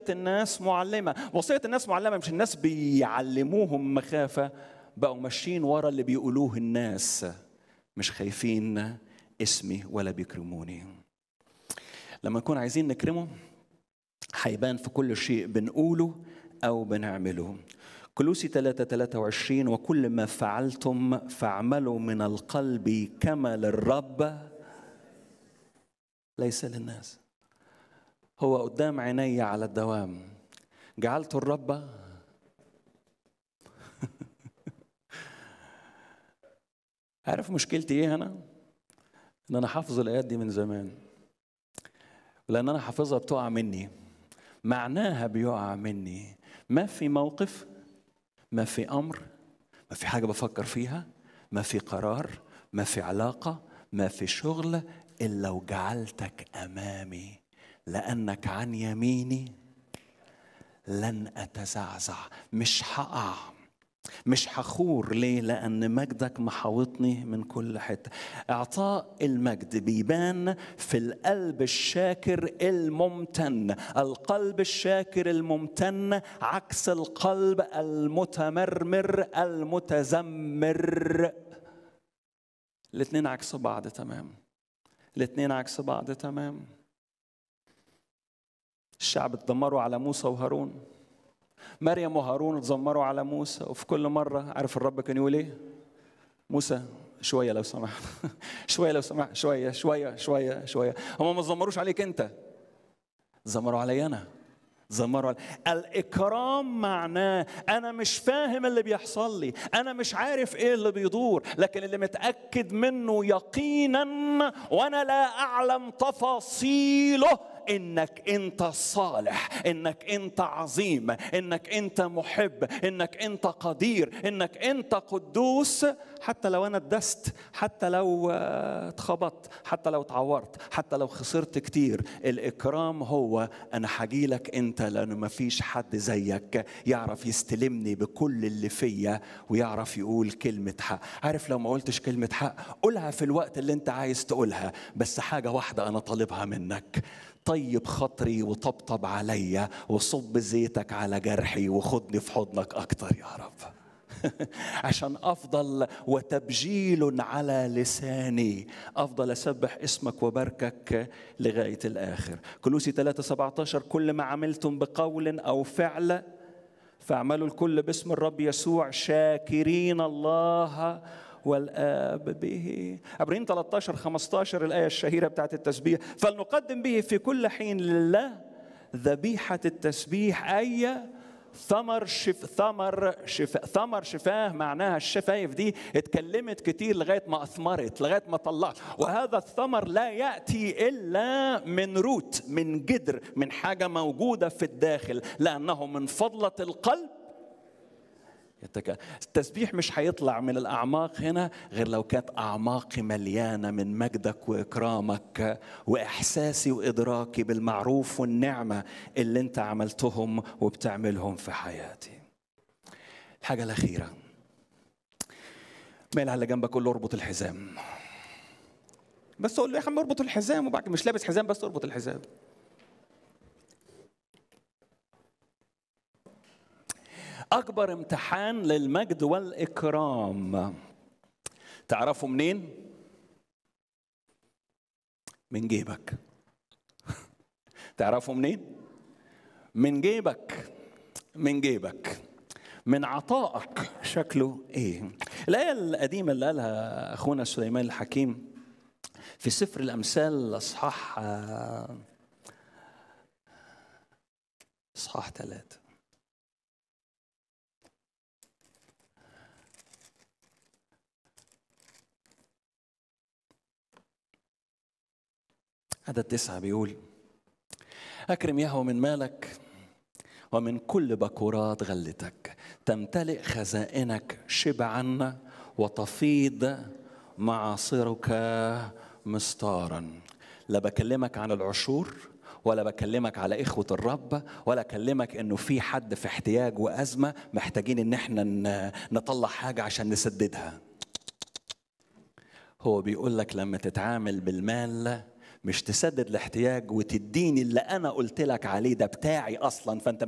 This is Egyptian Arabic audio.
الناس معلمة وصية الناس معلمة مش الناس بيعلموهم مخافة بقوا ماشيين ورا اللي بيقولوه الناس مش خايفين اسمي ولا بيكرموني لما نكون عايزين نكرمه هيبان في كل شيء بنقوله أو بنعمله كلوسي 3 23 وكل ما فعلتم فاعملوا من القلب كما للرب ليس للناس هو قدام عيني على الدوام جعلت الرب عارف مشكلتي ايه هنا ان انا حافظ الايات دي من زمان لان انا حافظها بتقع مني معناها بيقع مني ما في موقف ما في امر ما في حاجه بفكر فيها ما في قرار ما في علاقه ما في شغل الا وجعلتك امامي لانك عن يميني لن اتزعزع مش هقع مش هخور ليه لان مجدك محاوطني من كل حته اعطاء المجد بيبان في القلب الشاكر الممتن القلب الشاكر الممتن عكس القلب المتمرمر المتذمر الاثنين عكس بعض تمام الاثنين عكس بعض تمام الشعب اتذمروا على موسى وهارون مريم وهارون اتذمروا على موسى وفي كل مرة عارف الرب كان يقول ايه؟ موسى شوية لو سمحت شوية لو سمحت شوية شوية شوية شوية هم ما اتذمروش عليك أنت اتذمروا علي أنا اتذمروا علي الإكرام معناه أنا مش فاهم اللي بيحصل لي أنا مش عارف إيه اللي بيدور لكن اللي متأكد منه يقينا وأنا لا أعلم تفاصيله انك انت صالح انك انت عظيم انك انت محب انك انت قدير انك انت قدوس حتى لو انا اتدست حتى لو اتخبطت حتى لو اتعورت حتى لو خسرت كتير الاكرام هو انا هجيلك انت لانه ما فيش حد زيك يعرف يستلمني بكل اللي فيا ويعرف يقول كلمه حق عارف لو ما قلتش كلمه حق قولها في الوقت اللي انت عايز تقولها بس حاجه واحده انا طالبها منك طيب خاطري وطبطب عليا وصب زيتك على جرحي وخدني في حضنك اكتر يا رب عشان افضل وتبجيل على لساني افضل اسبح اسمك وباركك لغايه الاخر كلوسي 3 17 كل ما عملتم بقول او فعل فاعملوا الكل باسم الرب يسوع شاكرين الله والآب به عبرين 13 15 الآية الشهيرة بتاعت التسبيح فلنقدم به في كل حين لله ذبيحة التسبيح أي ثمر شف ثمر شف ثمر شفاه معناها الشفايف دي اتكلمت كتير لغايه ما اثمرت لغايه ما طلعت وهذا الثمر لا ياتي الا من روت من جدر من حاجه موجوده في الداخل لانه من فضله القلب يتك... التسبيح مش هيطلع من الأعماق هنا غير لو كانت أعماقي مليانة من مجدك وإكرامك وإحساسي وإدراكي بالمعروف والنعمة اللي أنت عملتهم وبتعملهم في حياتي الحاجة الأخيرة ميل على جنبك قول له اربط الحزام بس قول له يا عم اربط الحزام وبعد مش لابس حزام بس اربط الحزام أكبر امتحان للمجد والإكرام تعرفوا منين؟ من جيبك تعرفوا منين؟ من جيبك من جيبك من عطائك شكله ايه الآية القديمة اللي قالها أخونا سليمان الحكيم في سفر الأمثال أصحاح أصحاح ثلاثة عدد تسعة بيقول أكرم يهوى من مالك ومن كل بكورات غلتك تمتلئ خزائنك شبعا وتفيض معاصرك مستارا لا بكلمك عن العشور ولا بكلمك على إخوة الرب ولا أكلمك إنه في حد في احتياج وأزمة محتاجين إن إحنا نطلع حاجة عشان نسددها هو بيقول لك لما تتعامل بالمال مش تسدد الاحتياج وتديني اللي انا قلت لك عليه ده بتاعي اصلا فانت